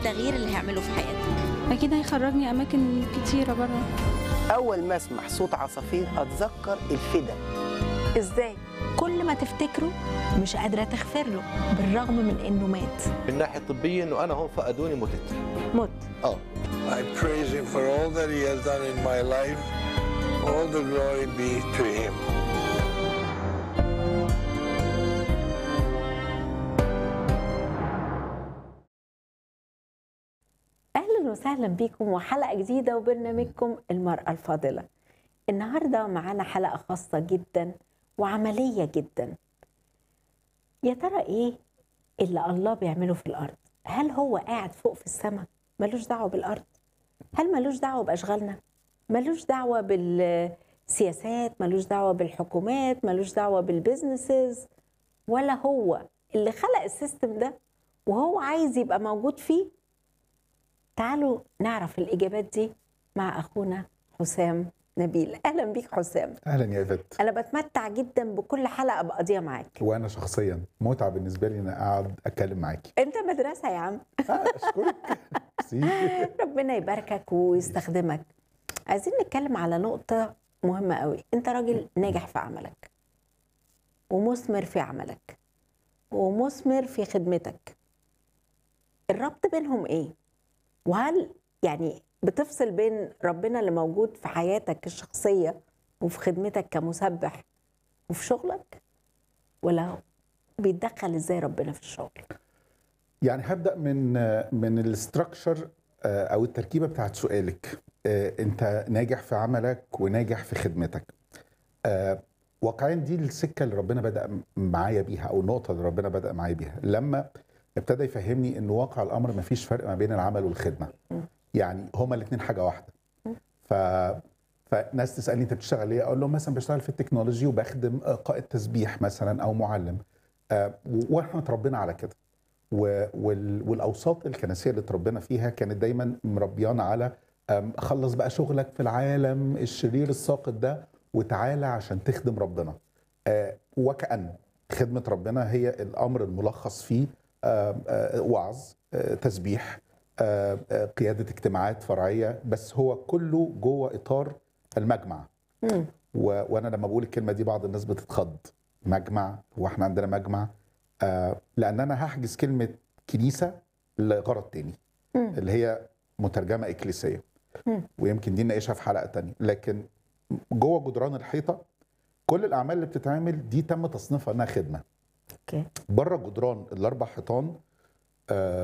التغيير اللي هيعمله في حياتك اكيد هيخرجني اماكن كتيره بره اول ما اسمع صوت عصافير اتذكر الفدا ازاي كل ما تفتكره مش قادره تغفر له بالرغم من انه مات من الناحيه الطبيه انه انا هون فقدوني متت مت اه I praise him for all that he has done in my life. All the glory be to him. اهلا وسهلا بيكم وحلقه جديده وبرنامجكم المراه الفاضله النهارده معانا حلقه خاصه جدا وعمليه جدا يا ترى ايه اللي الله بيعمله في الارض هل هو قاعد فوق في السماء ملوش دعوه بالارض هل ملوش دعوه باشغالنا ملوش دعوه بالسياسات ملوش دعوه بالحكومات ملوش دعوه بالبزنسز ولا هو اللي خلق السيستم ده وهو عايز يبقى موجود فيه تعالوا نعرف الإجابات دي مع أخونا حسام نبيل أهلا بيك حسام اهلا يا ايفات أنا بتمتع جدا بكل حلقة بقضيها معاك وانا شخصيا متعه بالنسبه لي ان اقعد اتكلم معاكي أنت مدرسة يا عم آه، اشكرك ميرسي. ربنا يباركك ويستخدمك عايزين نتكلم على نقطة مهمة قوي أنت راجل ناجح في عملك ومثمر في عملك ومثمر في خدمتك الربط بينهم إيه؟ وهل يعني بتفصل بين ربنا اللي موجود في حياتك الشخصية وفي خدمتك كمسبح وفي شغلك ولا بيتدخل ازاي ربنا في الشغل يعني هبدا من من الاستراكشر او التركيبه بتاعت سؤالك آه، انت ناجح في عملك وناجح في خدمتك آه، واقعيا دي السكه اللي ربنا بدا معايا بيها او النقطه اللي ربنا بدا معايا بيها لما ابتدى يفهمني ان واقع الامر ما فيش فرق ما بين العمل والخدمه يعني هما الاثنين حاجه واحده ف فناس تسالني انت بتشتغل ايه اقول لهم مثلا بشتغل في التكنولوجي وبخدم آه، قائد تسبيح مثلا او معلم آه، واحنا اتربينا على كده و- وال- والاوساط الكنسيه اللي اتربينا فيها كانت دايما مربيانا على أم، خلص بقى شغلك في العالم الشرير الساقط ده وتعالى عشان تخدم ربنا آه، وكأن خدمة ربنا هي الأمر الملخص فيه آم، آه، وعظ آه، تسبيح آه، آه، قيادة اجتماعات فرعية بس هو كله جوه إطار المجمع مم. و... وانا لما بقول الكلمه دي بعض الناس بتتخض مجمع هو احنا عندنا مجمع آه لان انا هحجز كلمه كنيسه لغرض تاني مم. اللي هي مترجمه اكليسيه مم. ويمكن دي نناقشها في حلقه تانية لكن جوه جدران الحيطه كل الاعمال اللي بتتعمل دي تم تصنيفها انها خدمه اوكي بره جدران الاربع حيطان آه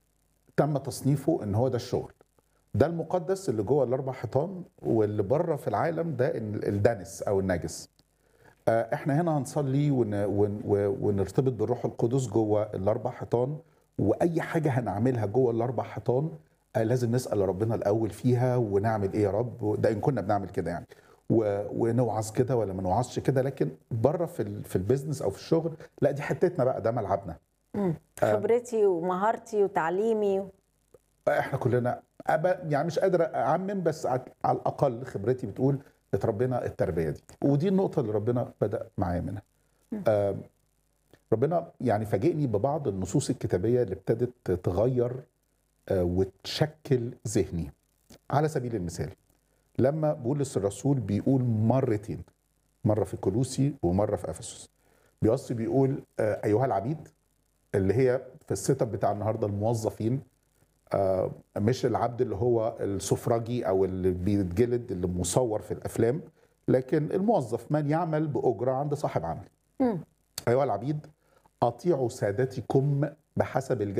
تم تصنيفه ان هو ده الشغل ده المقدس اللي جوه الاربع حيطان واللي بره في العالم ده ال- الدنس او النجس آه احنا هنا هنصلي ون ون ون- ونرتبط بالروح القدس جوه الاربع حيطان واي حاجه هنعملها جوه الاربع حيطان آه لازم نسال ربنا الاول فيها ونعمل ايه يا رب ده ان كنا بنعمل كده يعني و- ونوعظ كده ولا ما نوعظش كده لكن بره في ال- في البيزنس او في الشغل لا دي حتتنا بقى ده ملعبنا مم. خبرتي ومهارتي وتعليمي احنا كلنا أبا يعني مش قادر اعمم بس على على الاقل خبرتي بتقول اتربينا التربيه دي ودي النقطه اللي ربنا بدا معايا منها آم، ربنا يعني فاجئني ببعض النصوص الكتابيه اللي ابتدت تغير آه، وتشكل ذهني على سبيل المثال لما بولس الرسول بيقول مرتين مره في كولوسي ومره في افسس بيوصي بيقول آه، ايها العبيد اللي هي في السيت اب بتاع النهارده الموظفين آه، مش العبد اللي هو السفرجي او اللي بيتجلد اللي مصور في الافلام لكن الموظف من يعمل باجره عند صاحب عمل مم. ايها العبيد اطيعوا سادتكم بحسب الجسد